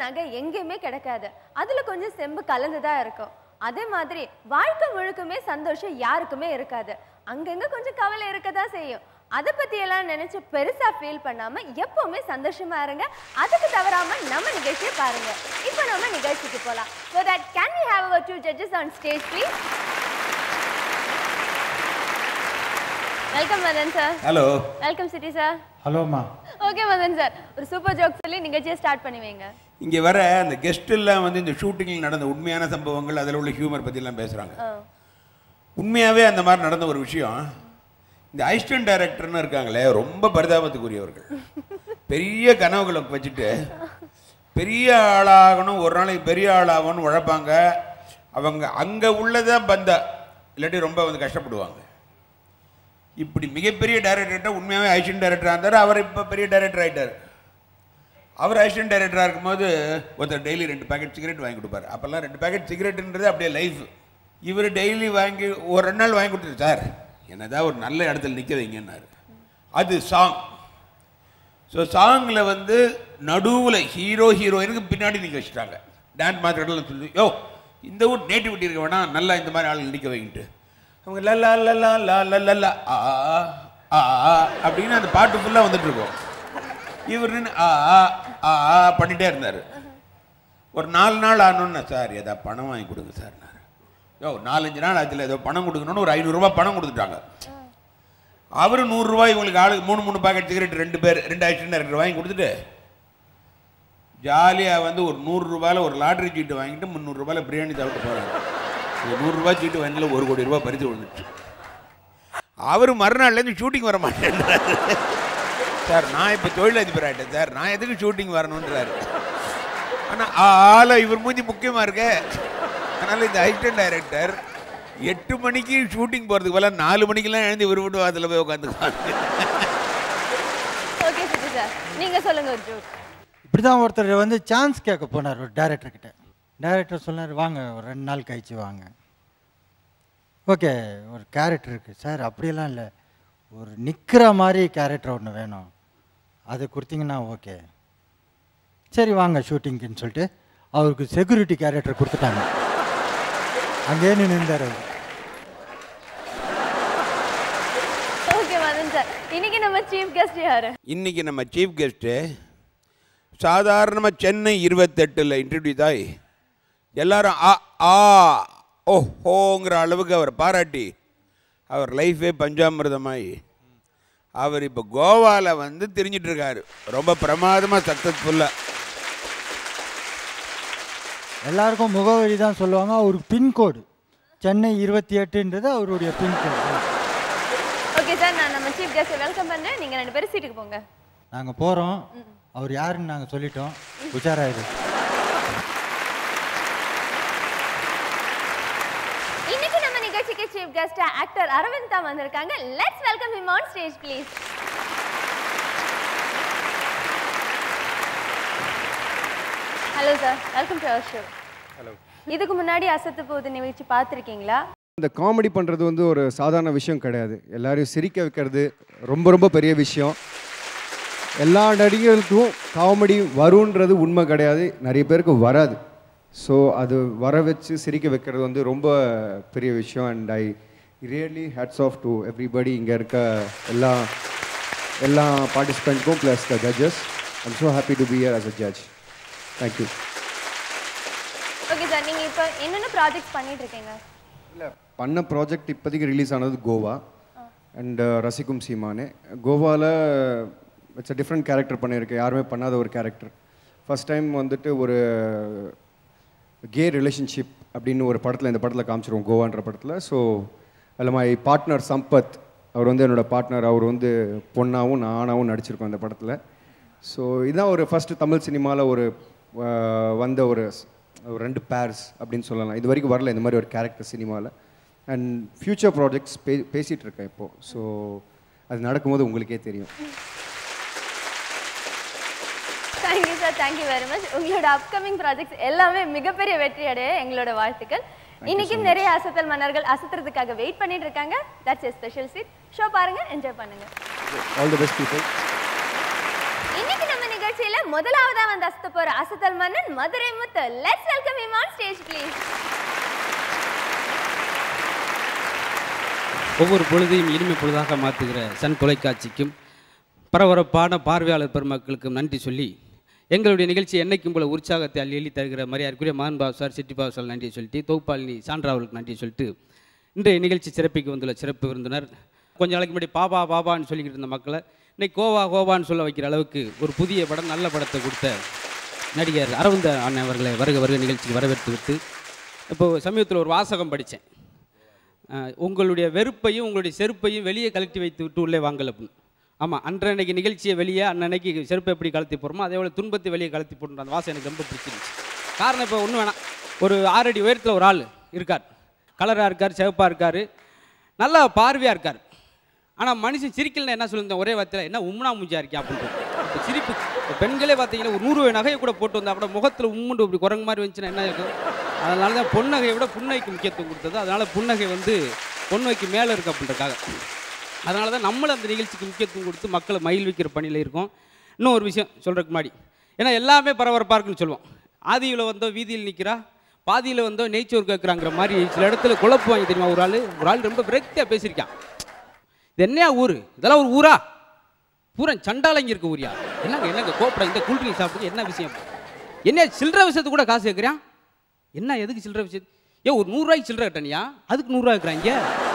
நகை எங்கேயுமே கிடைக்காது அதுல கொஞ்சம் செம்பு கலந்து தான் இருக்கும் அதே மாதிரி வாழ்க்கை முழுக்குமே சந்தோஷம் யாருக்குமே இருக்காது அங்கங்க கொஞ்சம் கவலை இருக்க தான் செய்யும் அதை பத்தி எல்லாம் நினைச்சு பெருசா ஃபீல் பண்ணாம எப்பவுமே சந்தோஷமா இருங்க அதுக்கு தவறாம நம்ம நிகழ்ச்சியை பாருங்க இப்போ நம்ம நிகழ்ச்சிக்கு போலாம் so that can we have our two judges on stage please welcome Madan sir hello welcome Chitti sir ஹலோம்மா ஓகே மதன் சார் ஒரு சூப்பர் ஜோக் சொல்லி நிகழ்ச்சியை ஸ்டார்ட் பண்ணி வைங்க இங்கே வர அந்த கெஸ்ட் எல்லாம் வந்து இந்த ஷூட்டிங்கில் நடந்த உண்மையான சம்பவங்கள் அதில் உள்ள ஹியூமர் பற்றிலாம் பேசுகிறாங்க ஆ. உண்மையாகவே அந்த மாதிரி நடந்த ஒரு விஷயம் இந்த ஐஸ்டன் டைரக்டர்னு இருக்காங்களே ரொம்ப பரிதாபத்துக்குரியவர்கள் பெரிய கனவுகளை வச்சுட்டு பெரிய ஆளாகணும் ஒரு நாளைக்கு பெரிய ஆளாகணும்னு உழைப்பாங்க அவங்க அங்கே உள்ளதை பந்தா இல்லாட்டி ரொம்ப வந்து கஷ்டப்படுவாங்க இப்படி மிகப்பெரிய டைரக்டர்கிட்ட உண்மையாகவே ஐஸ்டன் டைரக்டராக இருந்தார் அவர் இப்போ பெரிய டைரக்டர் ஆகிட்டார் அவர் அசிஸ்டன்ட் டைரக்டராக இருக்கும்போது ஒருத்தர் டெய்லி ரெண்டு பாக்கெட் சிகரெட் வாங்கி கொடுப்பாரு அப்போல்லாம் ரெண்டு பாக்கெட் சிகரெட்டுன்றது அப்படியே லைஃப் இவர் டெய்லி வாங்கி ஒரு ரெண்டு நாள் வாங்கி கொடுத்துரு சார் என்னதான் ஒரு நல்ல இடத்துல நிற்க வைங்கன்னாரு அது சாங் ஸோ சாங்கில் வந்து நடுவில் ஹீரோ ஹீரோயினுக்கு பின்னாடி நிற்க வச்சுட்டாங்க டான்ஸ் மாத்திரத்தில் சொல்லி யோ இந்த ஊர் நேட்டிவிட்டி இருக்க வேணாம் நல்லா இந்த மாதிரி ஆளுங்க நிற்க வைங்கிட்டு அவங்க ல ல ல ல ல ல ல ல ஆ ஆ ஆ அப்படின்னு அந்த பாட்டு ஃபுல்லாக வந்துட்டு இருக்கும் இவர் நின்னு ஆ ஆ ஆ ஆ பண்ணிட்டே இருந்தார் ஒரு நாலு நாள் ஆனோன்னு சார் ஏதா பணம் வாங்கி கொடுங்க சார் யோ நாலஞ்சு நாள் ஆச்சுல ஏதோ பணம் கொடுக்கணும்னு ஒரு ஐநூறுரூவா பணம் கொடுத்துட்டாங்க அவர் நூறுரூவா இவங்களுக்கு ஆளுக்கு மூணு மூணு பாக்கெட் சிகரெட் ரெண்டு பேர் ரெண்டு ஆக்சிடென்ட் ரெண்டு வாங்கி கொடுத்துட்டு ஜாலியாக வந்து ஒரு நூறுரூவாயில் ஒரு லாட்ரி சீட்டு வாங்கிட்டு முந்நூறுரூபாயில் பிரியாணி சாப்பிட்டு போகிறாங்க இந்த நூறுரூவா சீட்டு வாங்கில ஒரு கோடி ரூபாய் பறித்து விழுந்துச்சு அவர் மறுநாள்லேருந்து ஷூட்டிங் வர மாட்டேன்றாரு சார் நான் இப்போ தொழிலதிபர் ஆகிட்டேன் சார் நான் எதுக்கு ஷூட்டிங் வரணுன்றாரு ஆனால் ஆளை இவர் மூஞ்சி முக்கியமாக இருக்கே அதனால் இந்த அசிஸ்டன்ட் டைரக்டர் எட்டு மணிக்கு ஷூட்டிங் போகிறதுக்கு பதிலாக நாலு மணிக்கெல்லாம் எழுந்து இவர் விட்டு அதில் போய் உட்காந்துக்குவாங்க ஓகே சிட்டி சார் நீங்க சொல்லுங்க ஒரு ஜோக் இப்படி தான் ஒருத்தர் வந்து சான்ஸ் கேட்க போனார் ஒரு டைரக்டர் கிட்ட டைரக்டர் சொன்னார் வாங்க ஒரு ரெண்டு நாள் கழிச்சு வாங்க ஓகே ஒரு கேரக்டர் இருக்குது சார் அப்படியெல்லாம் இல்லை ஒரு நிற்கிற மாதிரி கேரக்டர் ஒன்று வேணும் அது கொடுத்தீங்கன்னா ஓகே சரி வாங்க ஷூட்டிங்க்குன்னு சொல்லிட்டு அவருக்கு செக்யூரிட்டி கேரக்டர் கொடுத்துட்டாங்க அங்கேயே நின்றார் அவர் ஓகே மதன் சார் இன்னைக்கு நம்ம சீஃப் கெஸ்ட் யாரு இன்னைக்கு நம்ம சீஃப் கெஸ்ட்டு சாதாரணமாக சென்னை இருபத்தெட்டில் இன்ட்ரடியூஸ் ஆகி எல்லாரும் ஆ ஆ ஓ ஹோங்கிற அளவுக்கு அவர் பாராட்டி அவர் லைஃபே பஞ்சாமிர்தமாயி அவர் இப்போ கோவாவில் வந்து திரிஞ்சிட்டு இருக்காரு ரொம்ப பிரமாதமாக சக்ஸஸ்ஃபுல்லாக எல்லாருக்கும் முகவரி தான் சொல்லுவாங்க அவருக்கு பின்கோடு சென்னை இருபத்தி எட்டுன்றது அவருடைய பின்கோடு ஓகே சார் நான் நம்ம சீஃப் கெஸ்ட் வெல்கம் பண்றேன் நீங்க ரெண்டு பேரும் சீட்டுக்கு போங்க நாங்கள் போகிறோம் அவர் யாருன்னு நாங்கள் சொல்லிட்டோம் உஷாராயிரு இன்னைக்கு நம்ம நிகழ்ச்சிக்கு சீஃப் கெஸ்ட் ஆக்டர் அரவிந்த் தான் வந்திருக்காங்க let's welcome him on stage please hello sir welcome to our show hello இதுக்கு முன்னாடி அசத்து போகுது நிகழ்ச்சி பார்த்துருக்கீங்களா இந்த காமெடி பண்ணுறது வந்து ஒரு சாதாரண விஷயம் கிடையாது எல்லாரையும் சிரிக்க வைக்கிறது ரொம்ப ரொம்ப பெரிய விஷயம் எல்லா நடிகர்களுக்கும் காமெடி வருன்றது உண்மை கிடையாது நிறைய பேருக்கு வராது ஸோ அது வர வச்சு சிரிக்க வைக்கிறது வந்து ரொம்ப பெரிய விஷயம் and I really hats off to everybody இங்கே இருக்க எல்லா எல்லா பார்ட்டிசிபெண்ட்க்கும் plus the judges I'm so happy to be here as a judge thank you okay sir நீங்க இப்போ என்னென்ன ப்ராஜெக்ட்ஸ் பண்ணிட்டு இருக்கீங்க இல்லை பண்ண ப்ராஜெக்ட் இப்போதைக்கு ரிலீஸ் ஆனது கோவா அண்ட் ரசிக்கும் சீமானே கோவாவில் இட்ஸ் அ டிஃப்ரெண்ட் கேரக்டர் பண்ணியிருக்கேன் யாருமே பண்ணாத ஒரு கேரக்டர் ஃபர்ஸ்ட் டைம் வந்துட்டு ஒரு கே ரிலேஷன்ஷிப் அப்படின்னு ஒரு படத்தில் இந்த படத்தில் காமிச்சிருவோம் கோவான்ற படத்தில் ஸோ அதில் மை பார்ட்னர் சம்பத் அவர் வந்து என்னோட பார்ட்னர் அவர் வந்து பொண்ணாகவும் நான் ஆணாவும் நடிச்சிருக்கோம் இந்த படத்தில் ஸோ இதுதான் ஒரு ஃபஸ்ட்டு தமிழ் சினிமாவில் ஒரு அஹ், வந்த ஒரு ஸ்- ஒரு ரெண்டு பேர்ஸ் அப்படின்னு சொல்லலாம் இது வரைக்கும் வரல இந்த மாதிரி ஒரு கேரக்டர் சினிமாவில் அண்ட் ஃப்யூச்சர் ப்ராஜெக்ட்ஸ் பே பேசிகிட்டு இருக்கேன் இப்போது ஸோ அது நடக்கும்போது உங்களுக்கே தெரியும் thank you sir thank you very much உங்களோட அப்கமிங் ப்ராஜெக்ட்ஸ் எல்லாமே மிகப்பெரிய வெற்றி அடைய எங்களோட வாழ்த்துக்கள் இன்னைக்கும் நிறைய அசத்தல் மன்னர்கள் அசத்துறதுக்காக வெயிட் பண்ணிட்டு இருக்காங்க that's a special seat show பாருங்க என்ஜாய் பண்ணுங்க ஆல் தி பெஸ்ட் பீப்புள் இன்னைக்கு நம்ம நிகழ்ச்சியில முதலாவதா வந்து அசத்த போற அசத்தல் மன்னன் Madurai Muthu let's welcome him on stage please ஒவ்வொரு பொழுதையும் இனிமை பொழுதாக மாற்றுகிற சன் தொலைக்காட்சிக்கும் பரபரப்பான பார்வையாளர் பெருமக்களுக்கும் நன்றி சொல்லி எங்களுடைய நிகழ்ச்சி என்னைக்கும் போல உற்சாகத்தை அள்ளி அள்ளி தருகிற மரியாதைக்குரிய மகன் பாபு சார் சிட்டி பாபு சார் நன்றி சொல்லிட்டு தொகுப்பாளினி சான்றாவலுக்கு நன்றி சொல்லிட்டு இன்றைய நிகழ்ச்சி சிறப்பிக்கு வந்துள்ள சிறப்பு விருந்தினர் கொஞ்ச நாளைக்கு முன்னாடி பாபா பாபான்னு சொல்லிக்கிட்டு இருந்த மக்களை இன்னைக்கு கோவா கோவான்னு சொல்ல வைக்கிற அளவுக்கு ஒரு புதிய படம் நல்ல படத்தை கொடுத்த நடிகர் அரவிந்த அண்ணன் அவர்களை வருக வருக நிகழ்ச்சிக்கு வரவேற்று விட்டு இப்போது சமீபத்தில் ஒரு வாசகம் படித்தேன் அஹ் உங்களுடைய வெறுப்பையும் உங்களுடைய செருப்பையும் வெளியே கழட்டி வைத்து விட்டு உள்ளே வாங்கல் அப்படின்னு ஆமாம் அன்றன்னைக்கு நிகழ்ச்சியை வெளியே அன்னன்னைக்கு செருப்பை எப்படி கலத்தி போடுறோமோ அதே போல் துன்பத்தை வெளியே கலத்தி போடணும் அந்த வாசம் எனக்கு ரொம்ப பிடிச்சிருந்துச்சு காரணம் இப்போ ஒன்றும் வேணாம் ஒரு ஆறடி உயரத்தில் ஒரு ஆள் இருக்கார் கலராக இருக்கார் சிவப்பாக இருக்கார் நல்லா பார்வையாக இருக்கார் ஆனால் மனுஷன் சிரிக்கலன்னா என்ன சொல்லுங்க ஒரே வார்த்தையில் என்ன உம்னா மூஞ்சா இருக்கேன் அப்படின்ட்டு இப்போ சிரிப்பு இப்போ பெண்களே பார்த்தீங்கன்னா ஒரு நூறு ரூபாய் நகையை கூட போட்டு வந்தா கூட முகத்தில் உம்முண்டு இப்படி குரங்கு மாதிரி வந்துச்சுன்னா என்ன இருக்கும் அதனால தான் பொன்னகையை விட புன்னகைக்கு முக்கியத்துவம் கொடுத்தது அதனால் புன்னகை வந்து பொன்னைக்கு மேலே இருக்கு அப்படின்றக்காக அதனால தான் நம்மளும் அந்த நிகழ்ச்சிக்கு முக்கியத்துவம் கொடுத்து மக்களை மகிழ்விக்கிற பணியில் இருக்கோம் இன்னும் ஒரு விஷயம் சொல்கிறதுக்கு முன்னாடி ஏன்னா எல்லாமே பரபரப்பாக இருக்குன்னு சொல்லுவோம் ஆதியில் வந்தோ வீதியில் நிற்கிறா பாதியில் வந்தோ நெய்ச்சோறு கேட்குறாங்கிற மாதிரி சில இடத்துல குழப்பம் வாங்கி தெரியுமா ஒரு ஆள் ஒரு ஆள் ரொம்ப விரக்தியாக பேசியிருக்கான் இது என்னையா ஊர் இதெல்லாம் ஒரு ஊரா பூரா சண்டாலங்க இருக்க ஊரியா என்னங்க என்னங்க கோப்படா இந்த கூல்ட்ரிங்க் சாப்பிட்டு என்ன விஷயம் என்ன சில்லற விஷயத்துக்கு கூட காசு கேட்குறான் என்ன எதுக்கு சில்லற விஷயம் ஏன் ஒரு நூறுரூவாய்க்கு சில்லற கட்டணியா அதுக்கு நூறுரூவா இருக்கிறாங்க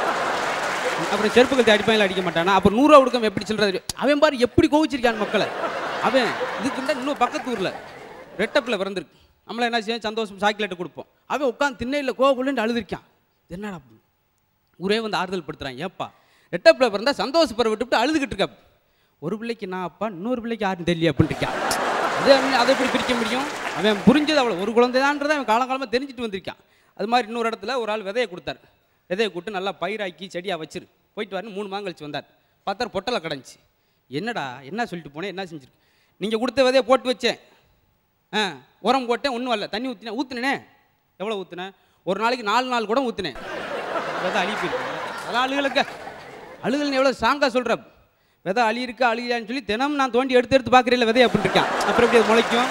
அப்புறம் செருப்பு கழுத்து அடிப்பாங்களா அடிக்க மாட்டானா அப்புறம் நூறுரூவா கொடுக்காம எப்படி சில்லற அவன் பாரு எப்படி கோவிச்சிருக்கான் மக்களை அவன் இதுக்கு இருந்தா இன்னும் பக்கத்து ஊரில் ரெட்டப்பில் பிறந்திருக்கு நம்மள என்ன செய்யும் சந்தோஷம் சாக்லேட்டு கொடுப்போம் அவன் உட்காந்து திண்ணையில் கோவப்பட்டு அழுதுருக்கான் இது என்னடா ஊரே வந்து ஆறுதல் படுத்துறான் ஏப்பா ரெட்டப்பில் பிறந்தா சந்தோஷப்பட விட்டுவிட்டு அழுதுகிட்டு இருக்க ஒரு பிள்ளைக்கு நான் அப்பா இன்னொரு பிள்ளைக்கு யாரும் தெரியல அப்படின்னு இருக்கான் அது அவன் அதை எப்படி பிரிக்க முடியும் அவன் புரிஞ்சது அவ்வளோ ஒரு குழந்தைதான்றதை அவன் காலங்காலமாக தெரிஞ்சுட்டு வந்திருக்கான் அது மாதிரி இன்னொரு இடத்துல ஒரு ஆள் விதையை கொடுத்தாரு விதையை கொடுத்து நல்லா பயிராக்கி செடியாக வச்சிரு போயிட்டு வரணும் மூணு மாதம் கழிச்சு வந்தார் பார்த்தாரு பொட்டலை கிடந்துச்சு என்னடா என்ன சொல்லிட்டு போனேன் என்ன செஞ்சிருக்கு நீங்கள் கொடுத்த விதையை போட்டு வச்சேன் ஆ உரம் போட்டேன் ஒன்றும் வரல தண்ணி ஊற்றினேன் ஊற்றுனேனே எவ்வளோ ஊற்றுனேன் ஒரு நாளைக்கு நாலு நாள் கூட ஊற்றுனேன் விதை அழி போயிருக்கு அதெல்லாம் அழுகலுக்க அழுகல்னு எவ்வளோ ஸ்ட்ராங்காக சொல்கிற விதை அழி இருக்கா அழியான்னு சொல்லி தினம் நான் தோண்டி எடுத்து எடுத்து பார்க்குறேன் விதை அப்படின்னு இருக்கான் அப்புறம் எப்படி அது முளைக்கும்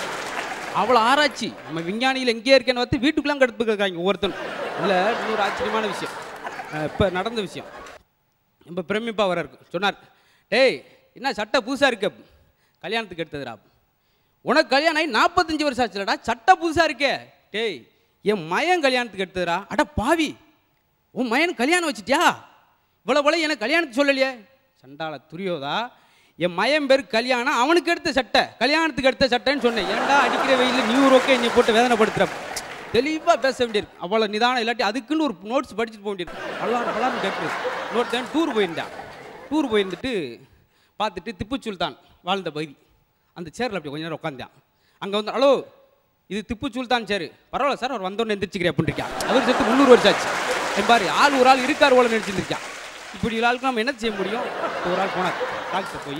அவ்வளோ ஆராய்ச்சி நம்ம விஞ்ஞானிகள் எங்கேயே இருக்கேன்னு பார்த்து வீட்டுக்குலாம் கடுப்பு இருக்காங்க ஒவ்வொருத்தனும் இல்லை இன்னொரு ஆச்சரியமான விஷயம் இப்போ நடந்த விஷயம் ரொம்ப பிரமிப்பாக வர இருக்கு சொன்னார் டேய் என்ன சட்டை புதுசாக இருக்கு கல்யாணத்துக்கு எடுத்ததுடா உனக்கு கல்யாணம் ஆகி நாற்பத்தஞ்சு வருஷம் ஆச்சுலடா சட்டை புதுசாக இருக்கே டேய் என் மயன் கல்யாணத்துக்கு எடுத்ததுடா அட பாவி உன் மயன் கல்யாணம் வச்சிட்டியா இவ்வளோ போல எனக்கு கல்யாணத்துக்கு சொல்லலையே சண்டால துரியோதா என் மயன் பேர் கல்யாணம் அவனுக்கு எடுத்த சட்டை கல்யாணத்துக்கு எடுத்த சட்டைன்னு சொன்னேன் ஏன்டா அடிக்கிற வெயிலில் நியூ ரோக்கே என்னை போட்டு வேதனைப்படுத்துற தெளிவாக பேச வேண்டியிருக்கு அவ்வளோ நிதானம் இல்லாட்டி அதுக்குன்னு ஒரு நோட்ஸ் படிச்சுட்டு போக வேண்டியிருக்கு பல்லாறு பல்லாறு கேட்குறது இன்னொரு டைம் டூர் போயிருந்தேன் டூர் போயிருந்துட்டு பார்த்துட்டு திப்பு சுல்தான் வாழ்ந்த பகுதி அந்த சேரில் அப்படி கொஞ்ச நேரம் உட்காந்தான் அங்கே வந்து ஹலோ இது திப்பு சுல்தான் சேரு பரவாயில்ல சார் அவர் வந்தோடனே எந்திரிச்சிக்கிறேன் அப்படின்னு இருக்கான் அவர் சேர்த்து முந்நூறு வருஷம் ஆச்சு என் பாரு ஆள் ஒரு ஆள் இருக்கார் போல நினச்சிருந்துருக்கான் இப்படி ஒரு ஆளுக்கு நம்ம என்ன செய்ய முடியும் இப்போ ஒரு ஆள் போனார் டாக்டர் போய்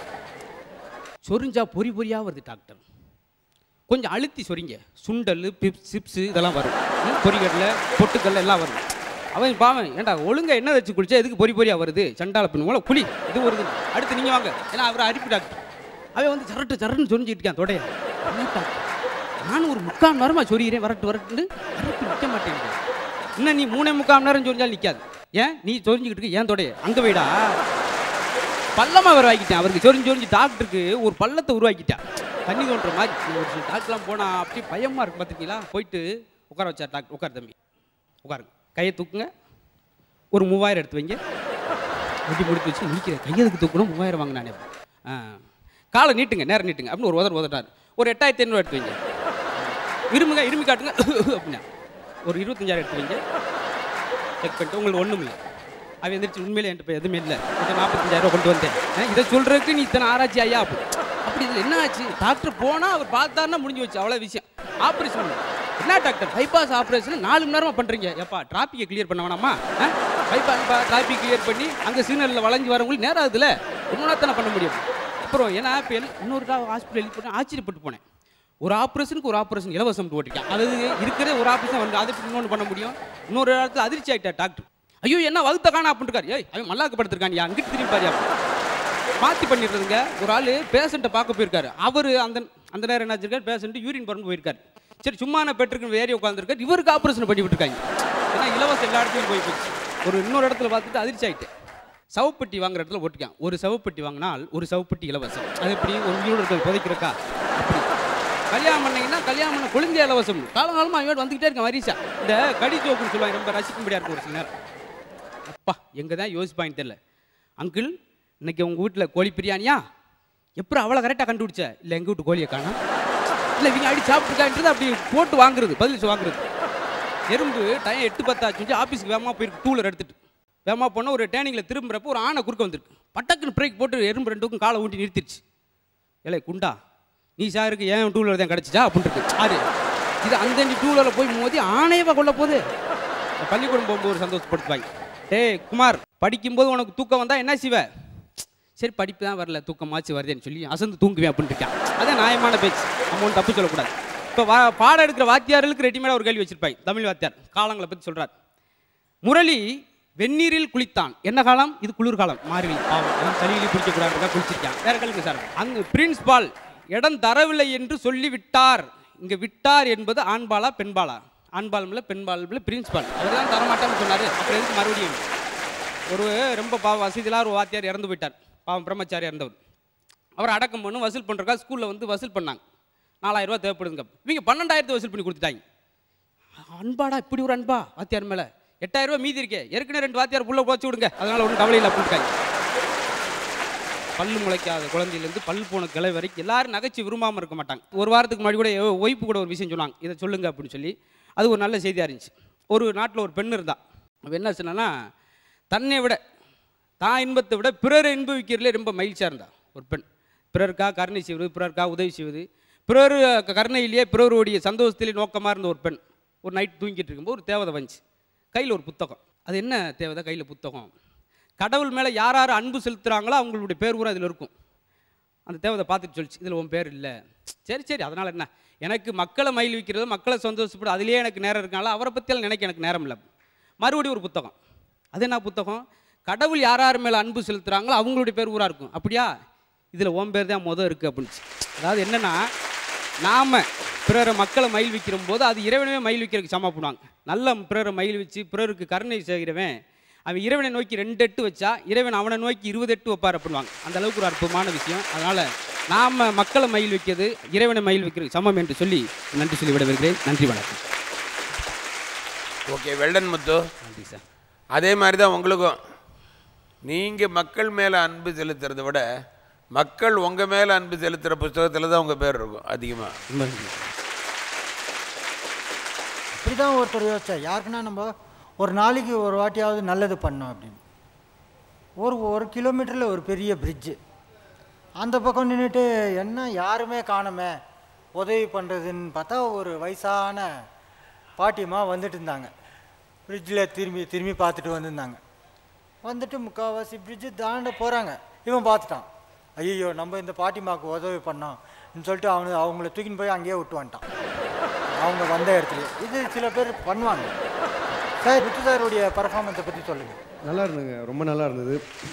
சொரிஞ்சா பொறி பொறியாக வருது டாக்டர் கொஞ்சம் அழுத்தி சொரிங்க சுண்டல் பிப்ஸ் சிப்ஸு இதெல்லாம் வரும் ம், பொரிகடலை பொட்டுக்கடலை எல்லாம் வரும் அவன் பாவன் ஏன்டா ஒழுங்கா என்ன வச்சு குடிச்சா எதுக்கு பொறி பொறியாக வருது சண்டால பின் மூலம் குழி இது வருது அடுத்து நீங்கள் வாங்க ஏன்னா அவர் அரிப்பு டாக்டர் அவன் வந்து சரட்டு சரட்டுன்னு சொரிஞ்சிட்டு இருக்கான் தொடைய என்ன டாக்டர் நானும் ஒரு முக்கால் மணி நேரமா சொரிகிறேன் வரட்டு வரட்டுன்னு அரிப்பு நிற்க மாட்டேங்குது இன்னும் நீ மூணே முக்கால் மணி நேரம் சொரிஞ்சாலும் நிற்காது ஏன் நீ சொரிஞ்சுக்கிட்டு இருக்க ஏன் தொடைய அங்கே போயிடா பள்ளமா உருவாக்கிட்டேன் அவருக்கு சொரிஞ்சு சொரிஞ்சு டாக்டருக்கு ஒரு பள்ளத்தை உருவாக்கிட்டேன் தண்ணி தோன்ற மாதிரி ஒரு சில டாக்டர்லாம் போனால் அப்படியே பயமாக இருக்கும் பார்த்துருக்கீங்களா போயிட்டு உட்கார வச்சார் டாக்டர் உட்கார் தம்பி உட்காருங்க கையை தூக்குங்க ஒரு மூவாயிரம் எடுத்து வைங்க முடி முடித்து வச்சு முடிக்கிறேன் கையை எதுக்கு தூக்கணும் மூவாயிரம் வாங்க நானே ஆ காலை நீட்டுங்க நேரம் நீட்டுங்க அப்படின்னு ஒரு உதர் உதட்டார் ஒரு எட்டாயிரத்தி ஐநூறு எடுத்து வைங்க இருமுங்க இருமி காட்டுங்க அப்படின்னா ஒரு இருபத்தஞ்சாயிரம் எடுத்து வைங்க செக் பண்ணிட்டு உங்களுக்கு ஒன்றும் இல்லை அவன் எந்திரிச்சு உண்மையிலே என்கிட்ட போய் எதுவுமே இல்லை கொஞ்சம் நாற்பத்தஞ்சாயிரம் கொண்டு வந்தேன் ஆ, இதை சொல்கிறதுக்கு நீ இத்தனை ஆராய்ச்சி ஐயா அப்படி அப்படி இதில் என்ன ஆச்சு டாக்டர் போனால் அவர் பார்த்தாருன்னா முடிஞ்சு வச்சு அவ்வளோ விஷயம் ஆப்ரேஷன் என்ன டாக்டர் பைபாஸ் ஆப்ரேஷன் நாலு மணி நேரமாக பண்ணுறீங்க எப்பா டிராஃபிக்கை கிளியர் பண்ண வேணாமா பைபாஸ் டிராஃபிக் கிளியர் பண்ணி அங்கே சிக்னலில் வளைஞ்சு வரவங்களுக்கு நேரம் ஆகுதுல ரொம்ப நேரத்தானே பண்ண முடியும் அப்புறம் ஏன்னா இப்போ எல்- இன்னொரு ஹாஸ்பிட்டல் போட்டு ஆச்சரியப்பட்டு போனேன் ஒரு ஆப்ரேஷனுக்கு ஒரு ஆப்ரேஷன் இலவசம் போட்டிருக்கேன் அது இருக்கிற ஒரு ஆப்ரேஷன் வந்து அது எப்படி இன்னொன்று பண்ண முடியும் இன்னொரு இடத்துல அதிர்ச்சி ஆகிட்டா டாக்டர் ஐயோ என்ன வகுத்த காணா அப்படின்னு இருக்காரு ஏய் அவன் மல்லாக்கு படுத்திருக்கான் அங்கிட்டு திரும்பி பாரு மாற்றி பண்ணிடுறதுங்க ஒரு ஆள் பேஷண்ட்டை பார்க்க போயிருக்காரு அவர் அந்த அந்த நேரம் என்ன வச்சிருக்காரு பேஷண்ட் யூரின் பரம்பு போயிருக்காரு சரி சும்மா நான் பெற்றுக்கு ஏறி உட்காந்துருக்காரு இவருக்கு ஆப்ரேஷன் பண்ணி விட்டுருக்காங்க ஏன்னா இலவசம் எல்லா இடத்துலையும் போய் போச்சு ஒரு இன்னொரு இடத்துல பார்த்துட்டு அதிர்ச்சி ஆயிட்டு சவப்பெட்டி வாங்குற இடத்துல போட்டுக்கேன் ஒரு சவப்பெட்டி வாங்கினால் ஒரு சவப்பெட்டி இலவசம் அது எப்படி ஒரு உயிரோடு இருக்கிறது புதைக்கிறக்கா அப்படி கல்யாணம் பண்ணீங்கன்னா கல்யாணம் பண்ண குழந்தை இலவசம் காலங்காலமாக அவன் வந்துக்கிட்டே இருக்க மரிசா இந்த கடி ஜோக்குன்னு சொல்லுவாங்க ரொம்ப ரசிக்கும்படியாக இருக்கும் ஒரு சில நேரம் அப்பா எங்கே தான் யோசிப்பான்னு தெரியல அங்கிள் இன்னைக்கு உங்கள் வீட்டில் கோழி பிரியாணியா எப்படி அவ்வளோ கரெக்டாக கண்டுபிடிச்ச இல்லை எங்கள் வீட்டு கோழியை காணோம் இல்லை இவங்க அடி சாப்பிட்டுருக்கான்றது அப்படி போட்டு வாங்குறது பதில் வாங்குறது எறும்பு டைம் எட்டு பத்தாச்சு ஆஃபீஸ்க்கு வேகமாக போயிருக்கு டூலர் எடுத்துட்டு வேகமாக போனால் ஒரு டேனிங்கில் திரும்புறப்போ ஒரு ஆணை குறுக்க வந்திருக்கு பட்டக்குன்னு பிரேக் போட்டு எறும்பு ரெண்டுக்கும் காலை ஊட்டி நிறுத்திடுச்சு ஏலே குண்டா நீ சாருக்கு ஏன் டூலர் தான் கிடச்சிச்சா அப்படின்ட்டு ஆறு இது அந்த டூலரில் போய் மோதி ஆணையவா கொள்ள போகுது இந்த பள்ளிக்கூடம் போகும்போது ஒரு சந்தோஷப்படுத்துவாங்க டேய் குமார் படிக்கும்போது உனக்கு தூக்கம் வந்தால் என்ன செய்வ சரி படிப்பு தான் வரல தூக்கமாச்சு வருதேன்னு சொல்லி அசந்து தூங்குவேன் அப்படின்னு இருக்கான் அதான் நியாயமான பேச்சு நம்ம ஒன்றும் தப்பு சொல்லக்கூடாது இப்போ வா பாடம் எடுக்கிற வாத்தியார்களுக்கு ரெடிமேடாக ஒரு கேள்வி வச்சிருப்பாங்க தமிழ் வாத்தியார் காலங்களை பற்றி சொல்கிறார் முரளி வெந்நீரில் குளித்தான் என்ன காலம் இது குளிர்காலம் மாறுவி பாவம் அவன் சளியிலி குளிக்கக்கூடாது குளிச்சிருக்கான் வேற கேளுங்க சார் அங்கு பிரின்ஸ்பால் இடம் தரவில்லை என்று சொல்லி விட்டார் இங்க விட்டார் என்பது ஆண்பாலா பெண்பாலா ஆண்பால் இல்லை பெண்பால் இல்லை பிரின்ஸ்பால் அவர் தான் தரமாட்டான்னு சொன்னாரு அப்புறம் எதுக்கு மறுபடியும் ஒரு ரொம்ப பாவம் வசதியில்லாத ஒரு வாத்தியார் இறந்து போயிட்டார் பாவம் பிரம்மச்சாரி இறந்தவர் அவர் அடக்கம் பண்ணு வசூல் பண்ணுறக்கா ஸ்கூலில் வந்து வசூல் பண்ணாங்க நாலாயிரம் ரூபாய் தேவைப்படுதுங்க இவங்க பன்னெண்டாயிரத்தை வசூல் பண்ணி கொடுத்துட்டாங்க அன்பாடா இப்படி ஒரு அன்பா வாத்தியார் மேலே எட்டாயிரம் ரூபாய் மீதி இருக்கே ஏற்கனவே ரெண்டு வாத்தியார் புள்ள போச்சு விடுங்க அதனால ஒன்றும் கவலை இல்லை அப்படின்ட்டாங்க பல்லு முளைக்காத குழந்தையிலேருந்து பல்லு போன கிளை வரைக்கும் எல்லாரும் நகைச்சு விரும்பாமல் இருக்க மாட்டாங்க ஒரு வாரத்துக்கு முன்னாடி கூட ஒய்ஃபு கூட ஒரு விஷயம் சொன்னாங்க இதை சொல்லுங்க அப்படின்னு சொல்லி அது ஒரு நல்ல செய்தியாக இருந்துச்சு ஒரு நாட்டில் ஒரு பெண் இருந்தா அவள் என்ன சொன்னான்னா தன்னை விட தான் இன்பத்தை விட பிறரை இன்பவிக்கிறதுலே ரொம்ப மகிழ்ச்சியாக இருந்தா ஒரு பெண் பிறருக்காக கருணை செய்வது பிறருக்காக உதவி செய்வது பிறர் கருணையிலேயே பிறருடைய சந்தோஷத்திலே நோக்கமாக இருந்த ஒரு பெண் ஒரு நைட் தூங்கிட்டு இருக்கும்போது ஒரு தேவதை வந்துச்சு கையில் ஒரு புத்தகம் அது என்ன தேவதை கையில் புத்தகம் கடவுள் மேலே யார் யார் அன்பு செலுத்துகிறாங்களோ அவங்களுடைய பேர் கூட அதில் இருக்கும் அந்த தேவதை பார்த்துட்டு சொல்லிச்சு இதில் உன் பேர் இல்லை சரி சரி அதனால் என்ன எனக்கு மக்களை மயில் வைக்கிறது மக்களை சந்தோஷப்படு அதிலேயே எனக்கு நேரம் இருக்கனால அவரை பற்றியெல்லாம் நினைக்க எனக்கு நேரம் இல்லை மறுபடியும் ஒரு புத்தகம் அது என்ன புத்தகம் கடவுள் யார் யார் மேலே அன்பு செலுத்துகிறாங்களோ அவங்களுடைய பேர் ஊராக இருக்கும் அப்படியா இதில் உன் பேர் தான் மொதல் இருக்குது அப்படின்னு அதாவது என்னென்னா நாம் பிறரை மக்களை மயில் வைக்கிற போது அது இறைவனவே மயில் வைக்கிறதுக்கு சம பண்ணுவாங்க நல்ல பிறரை மயில் வச்சு பிறருக்கு கருணை செய்கிறவன் அவன் இறைவனை நோக்கி ரெண்டு எட்டு வச்சா இறைவன் அவனை நோக்கி இருபது எட்டு வைப்பார் அப்படின்வாங்க அந்த அளவுக்கு ஒரு அற்புதமான விஷயம் அதனால் நாம் மக்களை மயில் வைக்கிறது இறைவனை மயில் வைக்கிறது சமம் என்று சொல்லி நன்றி சொல்லி விடைபெறுகிறேன் நன்றி வணக்கம் ஓகே வெள்ளன் முத்து நன்றி சார் அதே மாதிரி தான் உங்களுக்கும் நீங்கள் மக்கள் மேலே அன்பு செலுத்துறதை விட மக்கள் உங்கள் மேலே அன்பு செலுத்துகிற புஸ்தகத்தில் தான் உங்கள் பேர் இருக்கும் அதிகமாக ரொம்ப நன்றி இப்படி தான் ஒருத்தர் யோசிச்சா யாருக்குன்னா நம்ம ஒரு நாளைக்கு ஒரு வாட்டியாவது நல்லது பண்ணோம் அப்படின்னு ஒரு ஒரு கிலோமீட்டரில் ஒரு பெரிய பிரிட்ஜு அந்த பக்கம் நின்றுட்டு என்ன யாருமே காணுமே உதவி பண்ணுறதுன்னு பார்த்தா ஒரு வயசான பாட்டியம்மா வந்துட்டு இருந்தாங்க பிரிட்ஜில் திரும்பி திரும்பி பார்த்துட்டு வந்திருந்தாங்க வந்துட்டு முக்கால்வாசி பிரிட்ஜு தாண்ட போகிறாங்க இவன் பார்த்துட்டான் ஐயோ நம்ம இந்த பாட்டிமாவுக்கு உதவி பண்ணோம்னு சொல்லிட்டு அவனு அவங்கள தூக்கின்னு போய் அங்கேயே விட்டு வந்துட்டான் அவங்க வந்த இடத்துல இது சில பேர் பண்ணுவாங்க சார் ரித்து சாருடைய பர்ஃபார்மன்ஸை பற்றி சொல்லுங்கள் நல்லா இருந்ததுங்க ரொம்ப நல்லா இருந்தது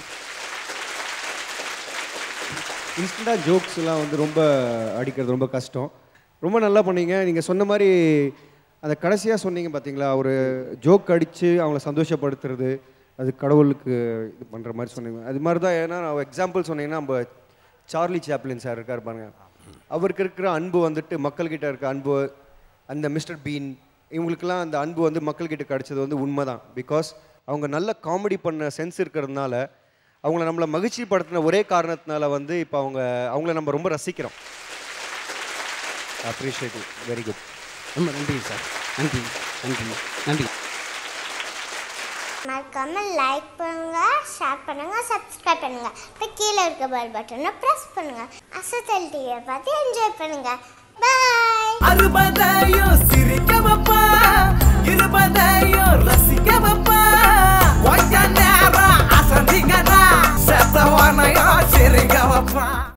இன்ஸ்டண்ட்டாக ஜோக்ஸ்லாம் வந்து ரொம்ப அடிக்கிறது ரொம்ப கஷ்டம் ரொம்ப நல்லா பண்ணீங்க நீங்கள் சொன்ன மாதிரி அந்த கடைசியாக சொன்னீங்க பார்த்தீங்களா ஒரு ஜோக் அடித்து அவங்கள சந்தோஷப்படுத்துறது அது கடவுளுக்கு இது பண்ணுற மாதிரி சொன்னீங்க அது மாதிரி தான் ஏன்னா எக்ஸாம்பிள் சொன்னீங்கன்னா நம்ம சார்லி சாப்ளின் சார் இருக்கார் பாருங்க அவருக்கு இருக்கிற அன்பு வந்துட்டு மக்கள்கிட்ட இருக்க அன்பு அந்த மிஸ்டர் பீன் இவங்களுக்கெல்லாம் அந்த அன்பு வந்து மக்கள்கிட்ட கிடைச்சது வந்து உண்மை தான் பிகாஸ் அவங்க நல்ல காமெடி பண்ண சென்ஸ் இருக்கிறதுனால அவங்கள நம்மளை மகிழ்ச்சி படுத்தின ஒரே காரணத்தினால வந்து இப்போ அவங்க அவங்கள நம்ம ரொம்ப ரசிக்கிறோம் அப்ரிஷியேட் வெரி குட் ரொம்ப நன்றி சார் நன்றி நன்றி நன்றி மறக்காம லைக் பண்ணுங்க ஷேர் பண்ணுங்க சப்ஸ்கிரைப் பண்ணுங்க இப்போ கீழே இருக்க பெல் பட்டனை ப்ரெஸ் பண்ணுங்க அசத்தல் டிவியை பார்த்து என்ஜாய் பண்ணுங்க பாய் அறுபதையும் சிரிக்க வைப்பா இருபதையும் ரசிக்க வைப்பா கொஞ்ச நேரம் அசந்திங்கன்னா செத்தவனையும் சிரிக்க வைப்பா